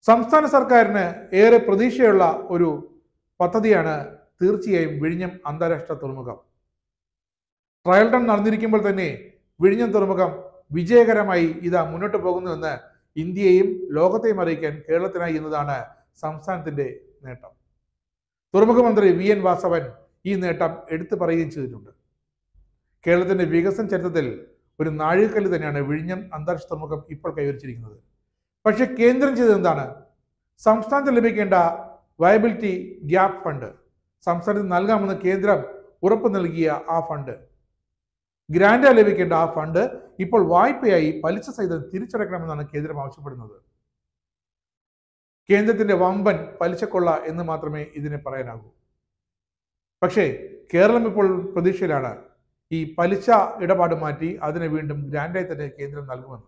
സംസ്ഥാന സർക്കാരിന് ഏറെ പ്രതീക്ഷയുള്ള ഒരു പദ്ധതിയാണ് തീർച്ചയായും വിഴിഞ്ഞം അന്താരാഷ്ട്ര തുറമുഖം ട്രയൽ റൺ നടന്നിരിക്കുമ്പോൾ തന്നെ വിഴിഞ്ഞം തുറമുഖം വിജയകരമായി ഇതാ മുന്നോട്ട് പോകുന്നുവെന്ന് ഇന്ത്യയെയും ലോകത്തെയും അറിയിക്കാൻ കേരളത്തിനായി എന്നതാണ് സംസ്ഥാനത്തിന്റെ നേട്ടം തുറമുഖ മന്ത്രി വി എൻ വാസവൻ ഈ നേട്ടം എടുത്തു പറയുകയും ചെയ്തിട്ടുണ്ട് കേരളത്തിന്റെ വികസന ചരിത്രത്തിൽ ഒരു നാഴികക്കല്ല് തന്നെയാണ് വിഴിഞ്ഞം അന്താരാഷ്ട്ര തുറമുഖം ഇപ്പോൾ കൈവരിച്ചിരിക്കുന്നത് പക്ഷേ കേന്ദ്രം ചെയ്തത് എന്താണ് സംസ്ഥാനത്തിന് ലഭിക്കേണ്ട വയബിലിറ്റി ഗ്യാപ്പ് ഫണ്ട് സംസ്ഥാനത്തിന് നൽകാമെന്ന് കേന്ദ്രം ഉറപ്പ് നൽകിയ ആ ഫണ്ട് ഗ്രാൻഡായി ലഭിക്കേണ്ട ആ ഫണ്ട് ഇപ്പോൾ വായ്പയായി പലിശ സഹിതം തിരിച്ചടക്കണമെന്നാണ് കേന്ദ്രം ആവശ്യപ്പെടുന്നത് കേന്ദ്രത്തിന്റെ വമ്പൻ പലിശക്കൊള്ള എന്ന് മാത്രമേ ഇതിനെ പറയാനാകൂ പക്ഷേ കേരളം ഇപ്പോൾ പ്രതീക്ഷയിലാണ് ഈ പലിശ ഇടപാട് മാറ്റി അതിനെ വീണ്ടും ഗ്രാൻഡായി തന്നെ കേന്ദ്രം നൽകുമെന്ന്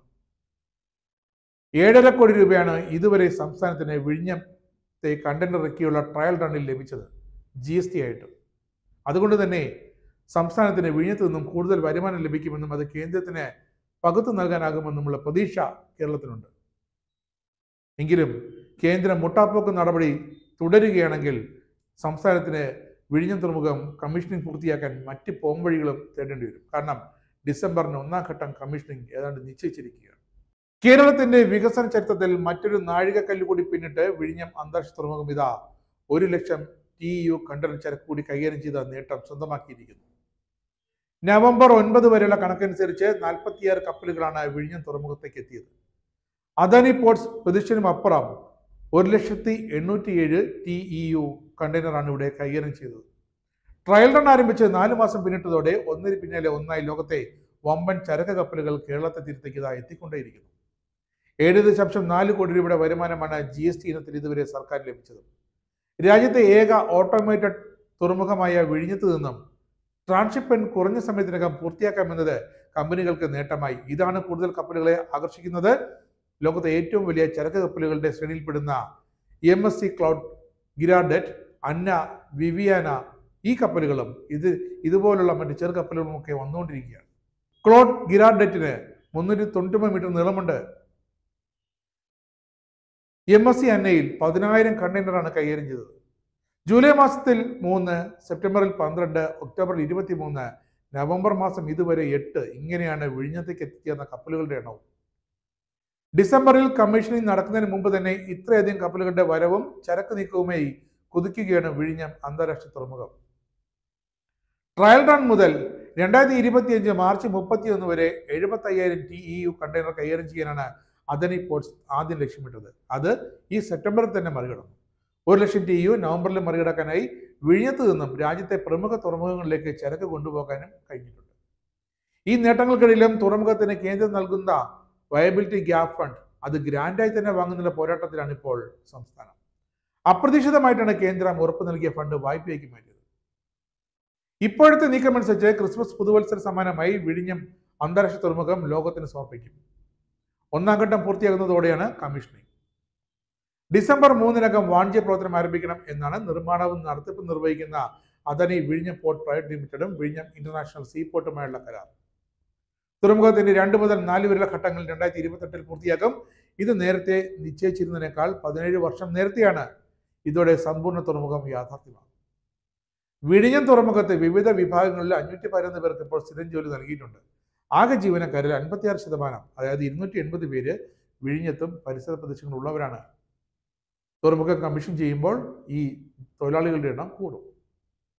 ഏഴര കോടി രൂപയാണ് ഇതുവരെ സംസ്ഥാനത്തിന് വിഴിഞ്ഞത്തെ കണ്ടന്റർ ഇറക്കിയുള്ള ട്രയൽ റണ്ണിൽ ലഭിച്ചത് ജി എസ് ടി ആയിട്ട് അതുകൊണ്ട് തന്നെ സംസ്ഥാനത്തിന് വിഴിഞ്ഞത്ത് നിന്നും കൂടുതൽ വരുമാനം ലഭിക്കുമെന്നും അത് കേന്ദ്രത്തിന് പകുത്തു നൽകാനാകുമെന്നുമുള്ള പ്രതീക്ഷ കേരളത്തിനുണ്ട് എങ്കിലും കേന്ദ്രം മുട്ടാപ്പോക്ക് നടപടി തുടരുകയാണെങ്കിൽ സംസ്ഥാനത്തിന് വിഴിഞ്ഞം തുറമുഖം കമ്മീഷനിങ് പൂർത്തിയാക്കാൻ മറ്റ് പോംവഴികളും തേടേണ്ടി വരും കാരണം ഡിസംബറിന് ഒന്നാം ഘട്ടം കമ്മീഷനിങ് ഏതാണ്ട് നിശ്ചയിച്ചിരിക്കുകയാണ് കേരളത്തിന്റെ വികസന ചരിത്രത്തിൽ മറ്റൊരു നാഴികക്കല്ല് കൂടി പിന്നിട്ട് വിഴിഞ്ഞം അന്താരാഷ്ട്ര തുറമുഖം ഇതാ ഒരു ലക്ഷം ടി യു കണ്ടൽ ചരക്ക് കൂടി കൈകാര്യം ചെയ്ത നേട്ടം സ്വന്തമാക്കിയിരിക്കുന്നു നവംബർ ഒൻപത് വരെയുള്ള കണക്കനുസരിച്ച് നാൽപ്പത്തിയാറ് കപ്പലുകളാണ് വിഴിഞ്ഞം തുറമുഖത്തേക്ക് എത്തിയത് അദാനി പോർട്സ് പ്രതീക്ഷനും അപ്പുറം ഒരു ലക്ഷത്തി എണ്ണൂറ്റി ഏഴ് ടി ഇ യു കണ്ടെയ്നറാണ് ഇവിടെ കൈകാര്യം ചെയ്തത് ട്രയൽ റൺ ആരംഭിച്ച് നാല് മാസം പിന്നിട്ടതോടെ ഒന്നിന് പിന്നാലെ ഒന്നായി ലോകത്തെ വമ്പൻ ചരക്ക് കപ്പലുകൾ കേരളത്തെ തീരത്തേക്ക് ഇതാ എത്തിക്കൊണ്ടേയിരിക്കുന്നു ഏഴ് ദശാംശം നാല് കോടി രൂപയുടെ വരുമാനമാണ് ജി എസ് ടി ഇനത്തിൽ ഇതുവരെ സർക്കാർ ലഭിച്ചത് രാജ്യത്തെ ഏക ഓട്ടോമേറ്റഡ് തുറമുഖമായ വിഴിഞ്ഞത്ത് നിന്നും ട്രാൻസ്ഷിപ്മെന്റ് കുറഞ്ഞ സമയത്തിനകം പൂർത്തിയാക്കാമെന്നത് കമ്പനികൾക്ക് നേട്ടമായി ഇതാണ് കൂടുതൽ കപ്പലുകളെ ആകർഷിക്കുന്നത് ലോകത്തെ ഏറ്റവും വലിയ ചരക്ക് കപ്പലുകളുടെ ശ്രേണിയിൽപ്പെടുന്ന M S C Claude Girardet Anna Viviana ഈ കപ്പലുകളും ഇത് ഇതുപോലുള്ള മറ്റ് ചെറു കപ്പലുകളും ഒക്കെ വന്നുകൊണ്ടിരിക്കുകയാണ് ക്ലോഡ് ഗിരാഡെറ്റിന് മുന്നൂറ്റി തൊണ്ണൂറ്റി മീറ്റർ നീളമുണ്ട് എം എസ് സി അന്നയിൽ പതിനായിരം കണ്ടെയ്നറാണ് കൈകാര്യം ചെയ്തത് ജൂലൈ മാസത്തിൽ മൂന്ന് സെപ്റ്റംബറിൽ പന്ത്രണ്ട് ഒക്ടോബറിൽ ഇരുപത്തി മൂന്ന് നവംബർ മാസം ഇതുവരെ എട്ട് ഇങ്ങനെയാണ് വിഴിഞ്ഞത്തേക്ക് എത്തിച്ചേർന്ന കപ്പലുകളുടെ എണ്ണവും ഡിസംബറിൽ കമ്മീഷനിങ് നടക്കുന്നതിന് മുമ്പ് തന്നെ ഇത്രയധികം കപ്പലുകളുടെ വരവും ചരക്ക് നീക്കവുമായി കുതിക്കുകയാണ് വിഴിഞ്ഞം അന്താരാഷ്ട്ര തുറമുഖം ട്രയൽ റൺ മുതൽ രണ്ടായിരത്തി ഇരുപത്തിയഞ്ച് മാർച്ച് മുപ്പത്തിയൊന്ന് വരെ എഴുപത്തി അയ്യായിരം ടി ഇ യു കണ്ടെയ്നർ കൈകാര്യം ചെയ്യാനാണ് അദനി പോർട്സ് ആദ്യം ലക്ഷ്യമിട്ടത് അത് ഈ സെപ്റ്റംബറിൽ തന്നെ മറികടന്നു ഒരു ലക്ഷം ടി യു നവംബറിൽ മറികടക്കാനായി വിഴിഞ്ഞത്ത് നിന്നും രാജ്യത്തെ പ്രമുഖ തുറമുഖങ്ങളിലേക്ക് ചരക്ക് കൊണ്ടുപോകാനും കഴിഞ്ഞിട്ടുണ്ട് ഈ നേട്ടങ്ങൾക്കിടയിലും തുറമുഖത്തിന് കേന്ദ്രം നൽകുന്ന വയബിലിറ്റി ഗ്യാപ്പ് ഫണ്ട് അത് ഗ്രാൻഡായി തന്നെ വാങ്ങുന്ന പോരാട്ടത്തിലാണ് ഇപ്പോൾ സംസ്ഥാനം അപ്രതീക്ഷിതമായിട്ടാണ് കേന്ദ്രം ഉറപ്പ് നൽകിയ ഫണ്ട് വായ്പയാക്കി മാറ്റിയത് ഇപ്പോഴത്തെ നീക്കമനുസരിച്ച് ക്രിസ്മസ് പുതുവത്സര സമ്മാനമായി വിഴിഞ്ഞം അന്താരാഷ്ട്ര തുറമുഖം ലോകത്തിന് സമർപ്പിക്കും ഒന്നാം ഘട്ടം പൂർത്തിയാകുന്നതോടെയാണ് കമ്മീഷനിങ് ഡിസംബർ മൂന്നിനകം വാണിജ്യ പ്രവർത്തനം ആരംഭിക്കണം എന്നാണ് നിർമ്മാണവും നടത്തിപ്പും നിർവഹിക്കുന്ന അദനി വിഴിഞ്ഞം പോർട്ട് പ്രൈവറ്റ് ലിമിറ്റഡും വിഴിഞ്ഞം ഇന്റർനാഷണൽ സീ പോർട്ടുമായുള്ള കരാർ തുറമുഖത്തിന്റെ രണ്ട് മുതൽ നാല് വരെയുള്ള ഘട്ടങ്ങൾ രണ്ടായിരത്തി ഇരുപത്തെട്ടിൽ പൂർത്തിയാക്കും ഇത് നേരത്തെ നിശ്ചയിച്ചിരുന്നതിനേക്കാൾ പതിനേഴ് വർഷം നേരത്തെയാണ് ഇതോടെ സമ്പൂർണ്ണ തുറമുഖം യാഥാർത്ഥ്യമാകും വിഴിഞ്ഞം തുറമുഖത്തെ വിവിധ വിഭാഗങ്ങളിൽ അഞ്ഞൂറ്റി പതിനൊന്ന് പേർക്ക് ഇപ്പോൾ സ്ഥിരം ജോലി നൽകിയിട്ടുണ്ട് ആകെ ജീവനക്കാരിൽ അൻപത്തിയാറ് ശതമാനം അതായത് ഇരുന്നൂറ്റി എൺപത് പേര് വിഴിഞ്ഞത്തും പരിസര പ്രദേശങ്ങളിലുള്ളവരാണ് തുറമുഖം കമ്മീഷൻ ചെയ്യുമ്പോൾ ഈ തൊഴിലാളികളുടെ എണ്ണം കൂടും